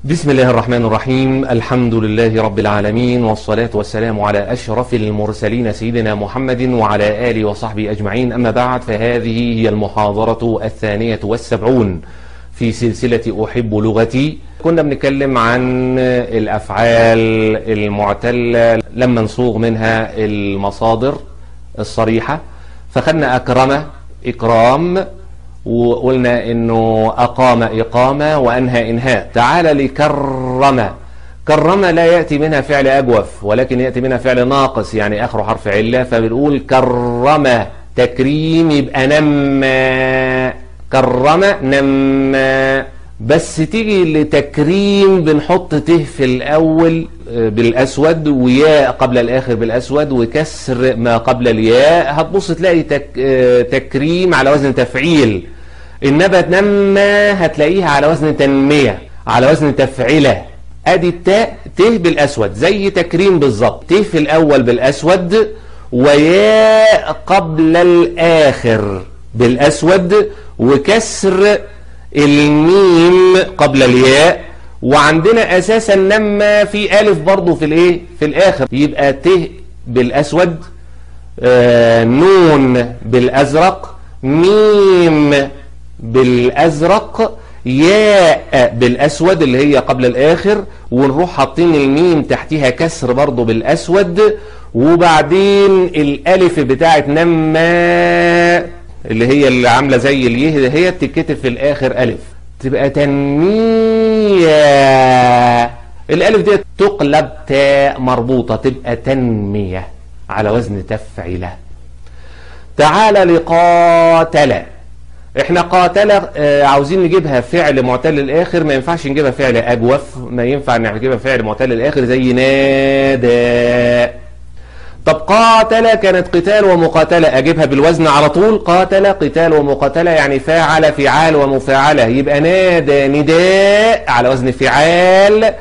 بسم الله الرحمن الرحيم الحمد لله رب العالمين والصلاة والسلام على أشرف المرسلين سيدنا محمد وعلى آله وصحبه أجمعين أما بعد فهذه هي المحاضرة الثانية والسبعون في سلسلة أحب لغتي كنا بنتكلم عن الأفعال المعتلة لما نصوغ منها المصادر الصريحة فخدنا أكرم إكرام وقلنا انه اقام اقامة وانهى انهاء تعالى لكرم كرم لا يأتي منها فعل اجوف ولكن يأتي منها فعل ناقص يعني اخره حرف علة فبنقول كرم تكريم يبقى نما كرم نما بس تيجي لتكريم بنحط ته في الاول بالاسود وياء قبل الاخر بالاسود وكسر ما قبل الياء هتبص تلاقي تك تكريم على وزن تفعيل النبت نما هتلاقيها على وزن تنمية على وزن تفعيلة ادي التاء ت بالاسود زي تكريم بالظبط ت في الاول بالاسود وياء قبل الاخر بالاسود وكسر الميم قبل الياء وعندنا اساسا نما في الف برضو في الايه في الاخر يبقى ت بالاسود آه نون بالازرق ميم بالازرق ياء بالاسود اللي هي قبل الاخر ونروح حاطين الميم تحتها كسر برضو بالاسود وبعدين الالف بتاعت نما اللي هي اللي عامله زي اليه هي تتكتب في الاخر الف تبقى تنمية الالف دي تقلب تاء مربوطة تبقى تنمية على وزن تفعلة تعالى لقاتل احنا قاتل اه عاوزين نجيبها فعل معتل الاخر ما ينفعش نجيبها فعل اجوف ما ينفع نجيبها فعل معتل الاخر زي نادى طب قاتل كانت قتال ومقاتلة أجيبها بالوزن على طول قاتل قتال ومقاتلة يعني فاعل فعال ومفاعلة يبقى نادى نداء على وزن فعال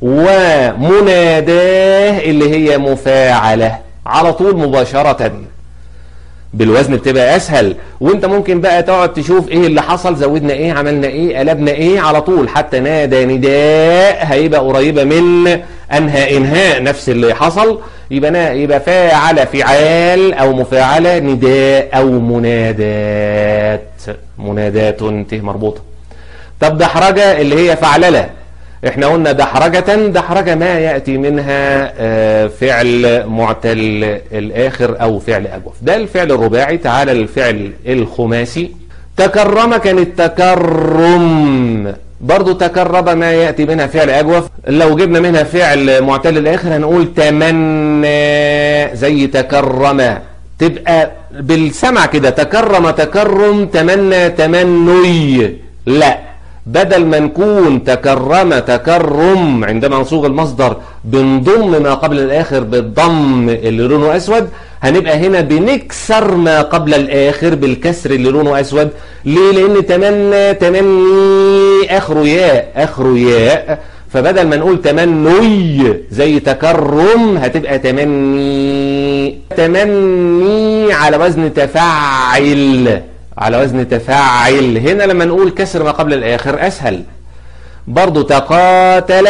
ومناداه اللي هي مفاعلة على طول مباشرة بالوزن بتبقى أسهل وانت ممكن بقى تقعد تشوف ايه اللي حصل زودنا ايه عملنا ايه قلبنا ايه على طول حتى نادى نداء هيبقى قريبة من انهى انهاء نفس اللي حصل يبقى يبقى فاعل فعال او مفاعله نداء او منادات منادات ته مربوطه طب دحرجه اللي هي فعلله احنا قلنا دحرجة دحرجة ما يأتي منها فعل معتل الآخر أو فعل أجوف ده الفعل الرباعي تعالى الفعل الخماسي تكرم كان التكرم برضو تكرب ما يأتي منها فعل أجوف لو جبنا منها فعل معتل الآخر هنقول تمنى زي تكرم تبقى بالسمع كده تكرم تكرم تمنى تمني لا بدل ما نكون تكرم تكرم عندما نصوغ المصدر بنضم ما قبل الآخر بالضم اللي لونه أسود هنبقى هنا بنكسر ما قبل الآخر بالكسر اللي لونه أسود ليه لأن تمنى تمني آخره ياء آخره ياء فبدل ما نقول تمني زي تكرم هتبقى تمني تمني على وزن تفعل على وزن تفاعل هنا لما نقول كسر ما قبل الآخر أسهل برضو تقاتل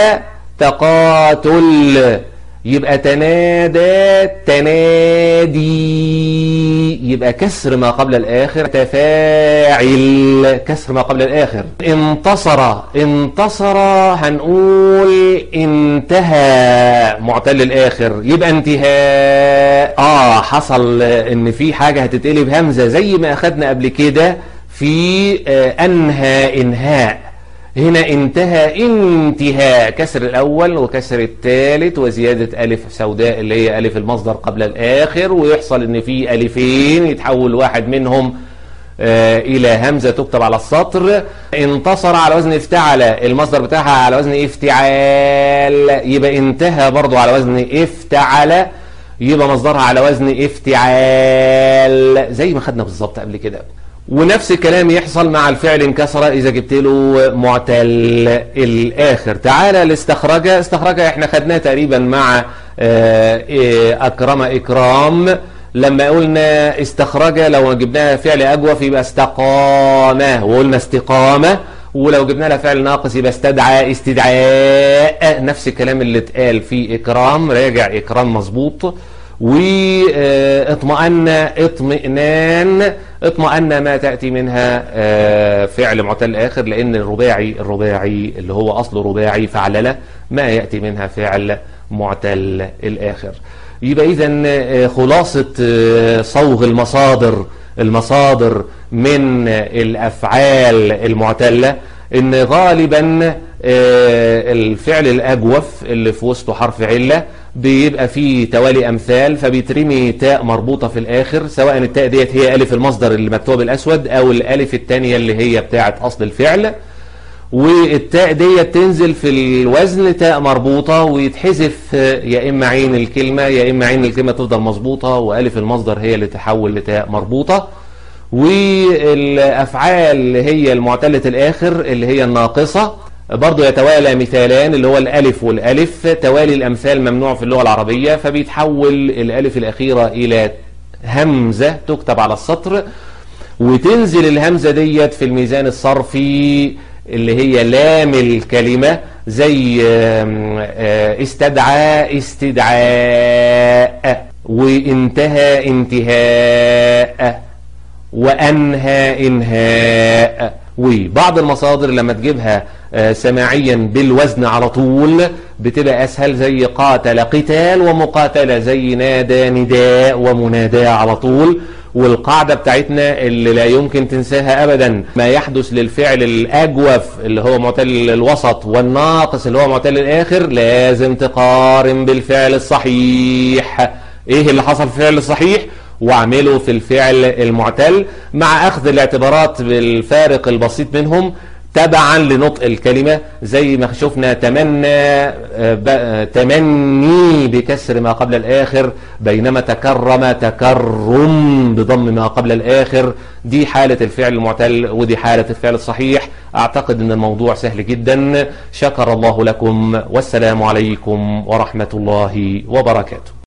تقاتل يبقى تنادى تنادي يبقى كسر ما قبل الآخر تفاعل كسر ما قبل الآخر انتصر انتصر هنقول انتهى معتل الآخر يبقى انتهاء اه حصل ان في حاجة هتتقلب همزة زي ما أخدنا قبل كده في آه أنهى إنهاء هنا انتهى انتهاء كسر الأول وكسر الثالث وزيادة ألف سوداء اللي هي ألف المصدر قبل الآخر ويحصل ان في ألفين يتحول واحد منهم آه إلى همزة تكتب على السطر انتصر على وزن افتعل المصدر بتاعها على وزن افتعال يبقى انتهى برضو على وزن افتعل يبقى مصدرها على وزن افتعال زي ما خدنا بالظبط قبل كده ونفس الكلام يحصل مع الفعل انكسر إذا جبت له معتل الآخر تعالى الاستخرج استخرج احنا خدناه تقريبا مع أكرم إكرام لما قلنا استخرج لو جبناها فعل أجوف يبقى استقامة وقلنا استقامة ولو جبنا لها فعل ناقص يبقى استدعى استدعاء نفس الكلام اللي اتقال في اكرام راجع اكرام مظبوط واطمأن اطمئنان اطمأن ما تأتي منها آه، فعل معتل آخر لأن الرباعي الرباعي اللي هو أصله رباعي فعلله ما يأتي منها فعل معتل الآخر يبقى إذا خلاصة آه، صوغ المصادر المصادر من الأفعال المعتلة إن غالبا آه، الفعل الأجوف اللي في وسطه حرف علة بيبقى فيه توالي أمثال فبيترمي تاء مربوطة في الآخر سواء التاء ديت هي ألف المصدر اللي مكتوب بالأسود أو الألف الثانية اللي هي بتاعة أصل الفعل والتاء ديت تنزل في الوزن تاء مربوطة ويتحذف يا إما عين الكلمة يا إما عين الكلمة تفضل مظبوطة وألف المصدر هي اللي تحول لتاء مربوطة والأفعال اللي هي المعتلة الآخر اللي هي الناقصة برضو يتوالى مثالان اللي هو الألف والألف توالي الأمثال ممنوع في اللغة العربية فبيتحول الألف الأخيرة إلى همزة تكتب على السطر وتنزل الهمزة ديت في الميزان الصرفي اللي هي لام الكلمة زي آم، آه، استدعى استدعاء وانتهى انتهاء وأنهى إنهاء وبعض المصادر لما تجيبها آه، سماعيا بالوزن على طول بتبقى أسهل زي قاتل قتال ومقاتلة زي نادى نداء ومناداة على طول والقاعدة بتاعتنا اللي لا يمكن تنساها أبدا ما يحدث للفعل الأجوف اللي هو معتل الوسط والناقص اللي هو معتل الآخر لازم تقارن بالفعل الصحيح إيه اللي حصل في الفعل الصحيح واعمله في الفعل المعتل مع أخذ الاعتبارات بالفارق البسيط منهم تبعا لنطق الكلمة زي ما شفنا تمنى آه، ب- آه، تمني بكسر ما قبل الآخر بينما تكرم تكرم بضم ما قبل الآخر دي حالة الفعل المعتل ودي حالة الفعل الصحيح أعتقد أن الموضوع سهل جدا شكر الله لكم والسلام عليكم ورحمة الله وبركاته